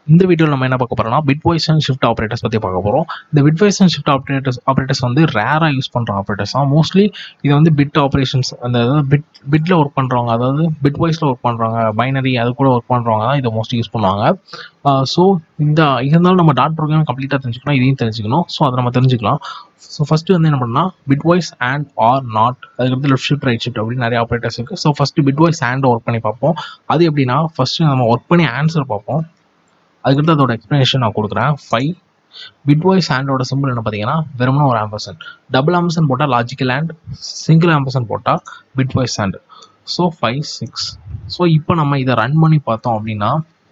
இந்த வீடியோவில் நம்ம என்ன பார்க்க போறோம்னா பிட்வைஸ் அண்ட் ஷிஃப்ட் ஆப்ரேட்டர்ஸ் பற்றி பார்க்க போகிறோம் இந்த bitwise and shift operators operators வந்து ரேராக யூஸ் பண்ணுற ஆப்ரேட்டர்ஸ் தான் மோஸ்ட்லி இது வந்து பிட் ஆப்ரேஷன்ஸ் அந்த பிட் பிட்டில் ஒர்க் பண்ணுறவங்க அதாவது பிட் வைஸில் ஒர்க் பண்ணுறவங்க பைனரி அது கூட ஒர்க் பண்ணுறவங்க தான் இதை மோஸ்ட்லி யூஸ் பண்ணுவாங்க ஸோ இந்த இருந்தாலும் நம்ம டாட் ப்ரோக்ராம் கம்ப்ளீட்டாக தெரிஞ்சுக்கணும் இதையும் தெரிஞ்சுக்கணும் ஸோ அதை நம்ம தெரிஞ்சுக்கலாம் ஸோ ஃபஸ்ட்டு வந்து என்ன பண்ணால் பிட்வைஸ் அண்ட் ஆர் நாட் அதுக்கடுத்து லெஃப்ட் ஷிஃப்ட் ரைட் ஷிஃப்ட் அப்படின்னு நிறைய ஆப்ரேட்டர்ஸ் இருக்குது so first bitwise and work பண்ணி பார்ப்போம் அது எப்படின்னா ஃபஸ்ட்டு நம்ம ஒர்க் பண்ணி ஆன்சர் பார்ப்போம் அதுக்கடுத்து அதோட எக்ஸ்ப்ளனேஷன் நான் கொடுக்குறேன் ஃபைவ் பிட்வைஸ் ஆண்டோட சிம்பிள் என்ன பார்த்தீங்கன்னா வெறுமனே ஒரு ஆம்பர்சன் டபுள் ஆம்பர்சன் போட்டால் லாஜிக்கல் அண்ட் சிங்கிள் ஆம்பர்சன் போட்டால் bitwise and so five six so இப்போ நம்ம இதை ரன் பண்ணி பார்த்தோம் அப்படின்னா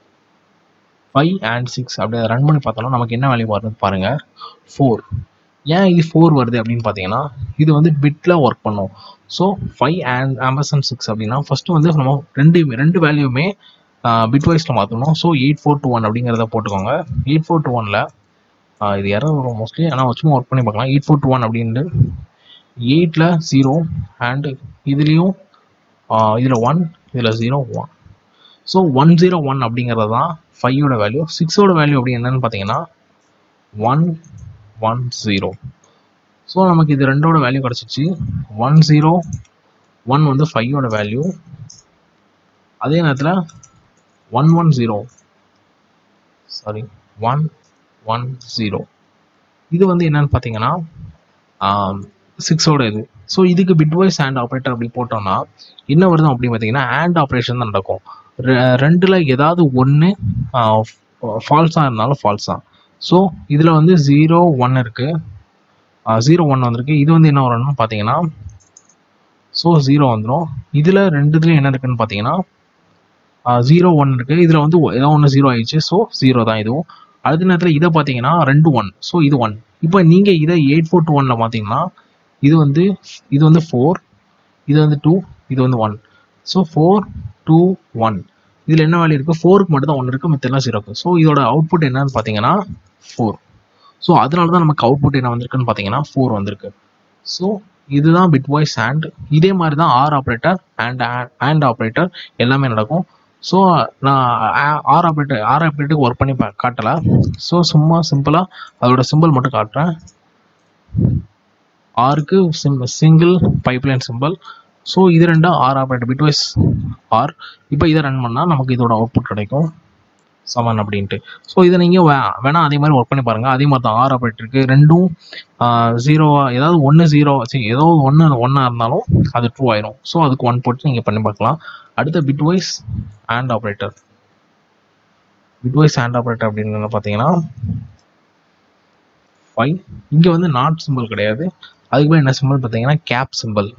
ஃபைவ் அண்ட் சிக்ஸ் அப்படி ரன் பண்ணி பார்த்தோம்னா நமக்கு என்ன வேல்யூ வருது பாருங்க ஃபோர் ஏன் இது ஃபோர் வருது அப்படின்னு பார்த்தீங்கன்னா இது வந்து பிட்டில் ஒர்க் பண்ணும் so five and ampersand six அப்படின்னா ஃபஸ்ட்டு வந்து நம்ம ரெண்டு ரெண்டு வேல்யூமே பிட்வைஸில் மாற்றணும் so eight four two one அப்படிங்கிறத போட்டுக்கோங்க எயிட் ஃபோர் டூ ஒனில் இது யாரும் வரும் மோஸ்ட்லி ஆனால் சும்மா ஒர்க் பண்ணி பார்க்கலாம் எயிட் ஃபோர் டூ ஒன் அப்படின்ட்டு எயிட்டில் ஜீரோ அண்டு இதுலேயும் இதில் ஒன் இதில் zero one so one zero one அப்படிங்கிறது தான் ஃபைவோட வேல்யூ சிக்ஸோட வேல்யூ அப்படி என்னன்னு பார்த்தீங்கன்னா ஒன் ஒன் ஜீரோ ஸோ நமக்கு இது ரெண்டோட வேல்யூ கிடச்சிச்சு ஒன் ஜீரோ ஒன் வந்து ஃபைவோட வேல்யூ அதே நேரத்தில் one one zero sorry one one zero இது வந்து என்னன்னு பார்த்தீங்கன்னா சிக்ஸோட இது ஸோ இதுக்கு பிட்வைஸ் ஆண்ட் ஆப்ரேட்டர் அப்படி போட்டோம்னா என்ன வருது அப்படின்னு பார்த்தீங்கன்னா ஆண்ட் ஆப்ரேஷன் தான் நடக்கும் ரெண்டில் ஏதாவது ஒன்று ஃபால்ஸாக இருந்தாலும் ஃபால்ஸ் தான் ஸோ இதில் வந்து ஜீரோ ஒன் இருக்குது ஜீரோ ஒன் வந்திருக்கு இது வந்து என்ன வரும்னு பார்த்தீங்கன்னா ஸோ ஜீரோ வந்துடும் இதில் ரெண்டுத்துலேயும் என்ன இருக்குன்னு பார்த்தீங்கன்னா ஜீரோ ஒன் இருக்குது இதில் வந்து ஏதோ ஒன்று ஜீரோ ஆயிடுச்சு ஸோ ஜீரோ தான் இதுவும் அடுத்த நேரத்தில் இதை பார்த்தீங்கன்னா ரெண்டு ஒன் ஸோ இது ஒன் இப்போ நீங்கள் இதை எயிட் ஃபோர் டூ ஒனில் பார்த்தீங்கன்னா இது வந்து இது வந்து ஃபோர் இது வந்து டூ இது வந்து one so four two one இதில் என்ன வேல்யூ இருக்குது ஃபோருக்கு மட்டும் தான் ஒன்று இருக்குது மற்றெல்லாம் ஜீரோ இருக்குது ஸோ இதோட அவுட்புட் என்னன்னு பார்த்தீங்கன்னா ஃபோர் ஸோ அதனால தான் நமக்கு அவுட்புட் என்ன வந்திருக்குன்னு பார்த்தீங்கன்னா ஃபோர் வந்திருக்கு ஸோ இதுதான் பிட்வைஸ் அண்ட் இதே மாதிரி தான் or operator and and operator எல்லாமே நடக்கும் ஸோ நான் ஆர் ஆப்ரேட்டர் ஆர் ஆப்ரேட்டருக்கு ஒர்க் பண்ணி காட்டலை ஸோ சும்மா சிம்பிளாக அதோட சிம்பிள் மட்டும் காட்டுறேன் ஆருக்கு சிம் சிங்கிள் பைப்லைன் சிம்பிள் ஸோ இது ரெண்டும் ஆர் ஆப்ரேட்டர் பிட்வைஸ் ஆர் இப்போ இதை ரன் பண்ணால் நமக்கு இதோட அவுட்புட் கிடைக்கும் செவன் அப்படின்ட்டு ஸோ இதை நீங்கள் வே வேணால் அதே மாதிரி ஒர்க் பண்ணி பாருங்கள் அதே மாதிரி தான் ஆர் ஆப்ரேட்டருக்கு ரெண்டும் ஜீரோவா ஏதாவது ஒன்று ஜீரோ சரி ஏதோ ஒன்று ஒன்றா இருந்தாலும் அது ட்ரூ ஆயிரும் ஸோ அதுக்கு ஒன் போட்டு நீங்கள் பண்ணி பார்க்கலாம் அடுத்த bitwise and operator bitwise and operator அப்படின்னு பார்த்தீங்கன்னா ஃபைவ் இங்கே வந்து நாட் சிம்பிள் கிடையாது அதுக்கு மேலே என்ன சிம்பிள் பார்த்தீங்கன்னா கேப் சிம்பிள்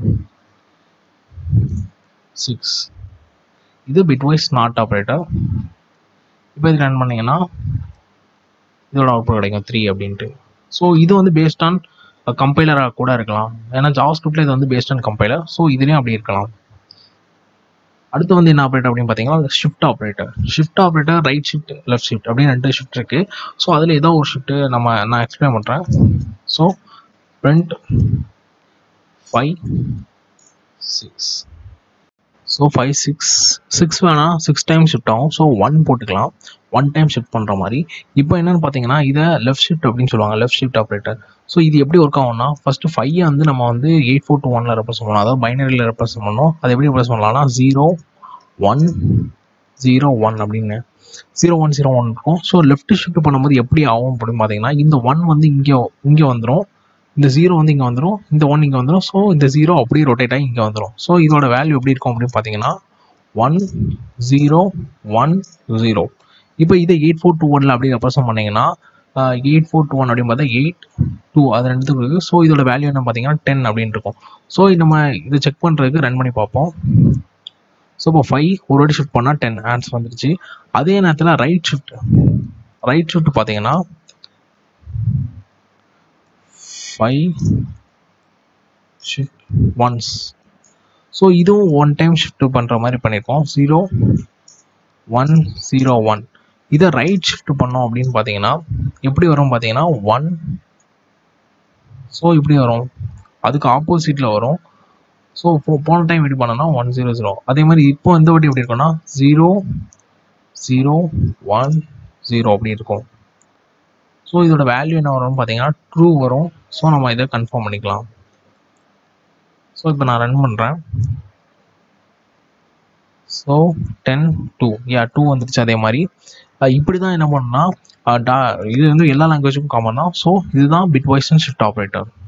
சிக்ஸ் இது பிட்வைஸ் நாட் ஆப்ரேட்டர் இப்போ இது ரன் பண்ணிங்கன்னா இதோட அவுட்புட் கிடைக்கும் த்ரீ அப்படின்ட்டு ஸோ இது வந்து பேஸ்ட் ஆன் கம்பைலராக கூட இருக்கலாம் ஏன்னா ஜாவ் ஸ்கிரிப்டில் இது வந்து பேஸ்ட் ஆன் கம்பைலர் ஸோ இதுலேயும் அப்படி இருக்கலாம் அடுத்து வந்து என்ன ஆப்ரேட்டர் அப்படின்னு பார்த்தீங்கன்னா shift operator shift operator right shift left shift அப்படின்னு ரெண்டு ஷிஃப்ட் இருக்குது ஸோ அதில் ஏதோ ஒரு ஷிஃப்ட்டு நம்ம நான் எக்ஸ்பிளைன் பண்ணுறேன் so front five six so five six six வேணால் சிக்ஸ் டைம் ஷிஃப்ட் ஆகும் ஸோ ஒன் போட்டுக்கலாம் ஒன் டைம் ஷிஃப்ட் பண்ணுற மாதிரி இப்போ என்னென்னு பார்த்தீங்கன்னா இதை லெஃப்ட் ஷிஃப்ட் அப்படின்னு சொல்லுவாங்க லெஃப்ட் ஷிஃப்ட் ஆப்ரேட்டர் ஸோ இது எப்படி ஒர்க் ஆகும்னா ஃபஸ்ட்டு ஃபைவ் வந்து நம்ம வந்து எயிட் ஃபோர் டூ ஒனில் ரெப்ரஸ் பண்ணணும் அதாவது பைனரியில் ரெப்ரஸ் பண்ணணும் அது எப்படி ரெப்ரஸ் பண்ணலாம்னா ஜீரோ ஒன் ஜீரோ ஒன் அப்படின்னு ஜீரோ ஒன் ஜீரோ ஒன் இருக்கும் ஸோ லெஃப்ட் ஷிஃப்ட் பண்ணும்போது எப்படி ஆகும் அப்படின்னு பார்த்தீங்கன்னா இந்த ஒன் வந்து இங்கே இங்கே வந்துடும் இந்த ஜீரோ வந்து இங்கே வந்துடும் இந்த ஒன் இங்கே வந்துடும் ஸோ இந்த ஜீரோ அப்படியே ரொட்டேட் ஆகி இங்கே வந்துடும் ஸோ இதோட வேல்யூ எப்படி இருக்கும் அப்படின்னு பார்த்தீங்கன்னா ஒன் ஜீரோ ஒன் ஜீரோ இப்போ இதை எயிட் ஃபோர் டூ ஒனில் அப்படி ரெப்ரசன்ட் பண்ணிங்கன்னா எயிட் ஃபோர் டூ ஒன் அப்படின்னு பார்த்தா எயிட் டூ அது ரெண்டுத்துக்கு இருக்குது ஸோ இதோட வேல்யூ என்ன பார்த்தீங்கன்னா டென் அப்படின்னு இருக்கும் ஸோ நம்ம இதை செக் பண்ணுறதுக்கு ரன் பண்ணி பார்ப்போம் ஸோ இப்போ ஃபைவ் ஒரு வாட்டி ஷிஃப்ட் பண்ணால் டென் ஆன்சர் வந்துருச்சு அதே நேரத்தில் ரைட் ஷிஃப்ட் ரைட் ஷிஃப்ட் பார்த்தீங்கன்னா ஃபைவ் ஷிஃப்ட் ஒன்ஸ் ஸோ இதுவும் ஒன் டைம் ஷிஃப்ட் பண்ணுற மாதிரி பண்ணியிருக்கோம் ஜீரோ ஒன் ஜீரோ ஒன் இதை ரைட் ஷிஃப்ட் பண்ணோம் அப்படின்னு பார்த்தீங்கன்னா எப்படி வரும் பார்த்தீங்கன்னா ஒன் ஸோ இப்படி வரும் அதுக்கு ஆப்போசிட்டில் வரும் ஸோ போன டைம் எப்படி பண்ணோம்னா ஒன் ஜீரோ ஜீரோ அதே மாதிரி இப்போ இந்த வாட்டி எப்படி இருக்கும்னா ஜீரோ ஜீரோ ஒன் ஜீரோ அப்படி இருக்கும் ஸோ இதோட வேல்யூ என்ன வரும்னு பார்த்தீங்கன்னா ட்ரூ வரும் ஸோ நம்ம இதை கன்ஃபார்ம் பண்ணிக்கலாம் ஸோ இப்போ நான் ரன் பண்ணுறேன் ஸோ டென் டூ யா டூ வந்துருச்சு அதே மாதிரி இப்படி தான் என்ன பண்ணால் டா இது வந்து எல்லா லாங்குவேஜுக்கும் காமன் தான் ஸோ இதுதான் bitwise and shift operator